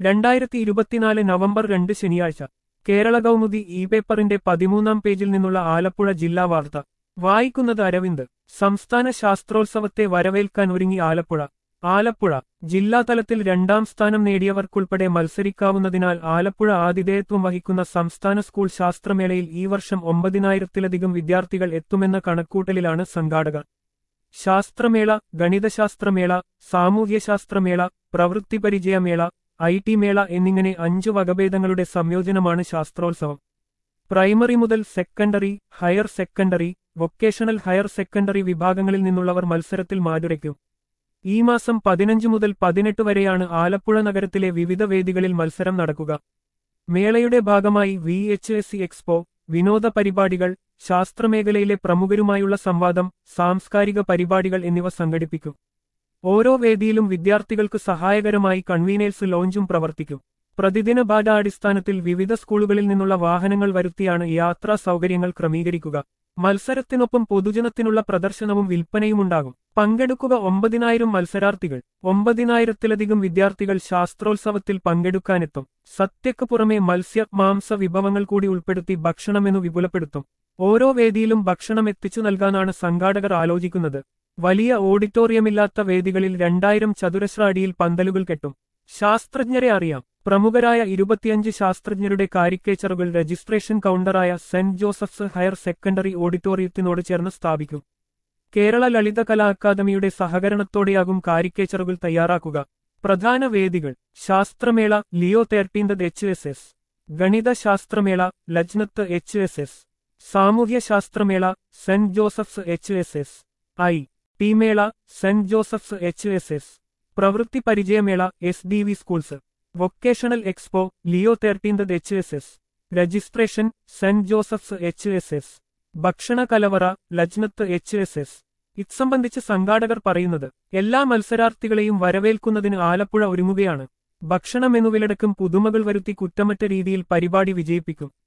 രണ്ടായിരത്തി ഇരുപത്തിനാല് നവംബർ രണ്ട് ശനിയാഴ്ച കേരള കൗമുദി ഇ പേപ്പറിന്റെ പതിമൂന്നാം പേജിൽ നിന്നുള്ള ആലപ്പുഴ ജില്ലാ വാർത്ത വായിക്കുന്നത് അരവിന്ദ് സംസ്ഥാന ശാസ്ത്രോത്സവത്തെ വരവേൽക്കാൻ ഒരുങ്ങി ആലപ്പുഴ ആലപ്പുഴ ജില്ലാതലത്തിൽ രണ്ടാം സ്ഥാനം നേടിയവർക്കുൾപ്പെടെ മത്സരിക്കാവുന്നതിനാൽ ആലപ്പുഴ ആതിഥേയത്വം വഹിക്കുന്ന സംസ്ഥാന സ്കൂൾ ശാസ്ത്രമേളയിൽ ഈ വർഷം ഒമ്പതിനായിരത്തിലധികം വിദ്യാർത്ഥികൾ എത്തുമെന്ന കണക്കൂട്ടലിലാണ് സംഘാടകർ ശാസ്ത്രമേള ഗണിതശാസ്ത്രമേള സാമൂഹ്യശാസ്ത്രമേള പ്രവൃത്തിപരിചയമേള ഐ ടി മേള എന്നിങ്ങനെ അഞ്ചു വകഭേദങ്ങളുടെ സംയോജനമാണ് ശാസ്ത്രോത്സവം പ്രൈമറി മുതൽ secondary higher secondary vocational higher secondary വിഭാഗങ്ങളിൽ നിന്നുള്ളവർ മത്സരത്തിൽ മാറ്റുരയ്ക്കും ഈ മാസം പതിനഞ്ച് മുതൽ പതിനെട്ട് വരെയാണ് ആലപ്പുഴ നഗരത്തിലെ വിവിധ വേദികളിൽ മത്സരം നടക്കുക മേളയുടെ ഭാഗമായി V H S C expo വിനോദ പരിപാടികൾ ശാസ്ത്രമേഖലയിലെ പ്രമുഖരുമായുള്ള സംവാദം സാംസ്കാരിക പരിപാടികൾ എന്നിവ സംഘടിപ്പിക്കും ഓരോ വേദിയിലും വിദ്യാർത്ഥികൾക്ക് സഹായകരമായി കൺവീനേഴ്സ് ലോഞ്ചും പ്രവർത്തിക്കും പ്രതിദിന പാഠാടിസ്ഥാനത്തിൽ വിവിധ സ്കൂളുകളിൽ നിന്നുള്ള വാഹനങ്ങൾ വരുത്തിയാണ് യാത്രാ സൗകര്യങ്ങൾ ക്രമീകരിക്കുക മത്സരത്തിനൊപ്പം പൊതുജനത്തിനുള്ള പ്രദർശനവും വിൽപ്പനയുമുണ്ടാകും പങ്കെടുക്കുക ഒമ്പതിനായിരം മത്സരാർത്ഥികൾ ഒമ്പതിനായിരത്തിലധികം വിദ്യാർത്ഥികൾ ശാസ്ത്രോത്സവത്തിൽ പങ്കെടുക്കാനെത്തും സത്യക്ക് പുറമെ മത്സ്യ മാംസ വിഭവങ്ങൾ കൂടി ഉൾപ്പെടുത്തി ഭക്ഷണമെന്നു വിപുലപ്പെടുത്തും ഓരോ വേദിയിലും ഭക്ഷണം എത്തിച്ചു നൽകാനാണ് സംഘാടകർ ആലോചിക്കുന്നത് വലിയ ഓഡിറ്റോറിയമില്ലാത്ത വേദികളിൽ രണ്ടായിരം ചതുരശ്ര അടിയിൽ പന്തലുകൾ കെട്ടും ശാസ്ത്രജ്ഞരെ അറിയാം പ്രമുഖരായ ഇരുപത്തിയഞ്ച് ശാസ്ത്രജ്ഞരുടെ കാരിക്കേച്ചറുകൾ രജിസ്ട്രേഷൻ കൗണ്ടറായ സെന്റ് ജോസഫ്സ് ഹയർ സെക്കൻഡറി ഓഡിറ്റോറിയത്തിനോട് ചേർന്ന് സ്ഥാപിക്കും കേരള ലളിത കലാ അക്കാദമിയുടെ സഹകരണത്തോടെയാകും കാരിക്കേച്ചറുകൾ തയ്യാറാക്കുക പ്രധാന വേദികൾ ശാസ്ത്രമേള Leo thirteenth H S S ഗണിത ശാസ്ത്രമേള ലജ്നത്ത് എച്ച് എസ് എസ് സാമൂഹ്യ ശാസ്ത്രമേള saint Joseph's H S S I T മേള saint Joseph's H S S പ്രവൃത്തി പരിചയമേള S D V schools vocational expo Leo thirteenth H S S registration saint Joseph's H S S ഭക്ഷണ കലവറ ലജ്നത്ത് H S S ഇത് സംബന്ധിച്ച് സംഘാടകർ പറയുന്നത് എല്ലാ മത്സരാർത്ഥികളെയും വരവേൽക്കുന്നതിന് ആലപ്പുഴ ഒരുങ്ങുകയാണ് ഭക്ഷണമെന്നുവിലടക്കം പുതുമകൾ വരുത്തി കുറ്റമറ്റ രീതിയിൽ പരിപാടി വിജയിപ്പിക്കും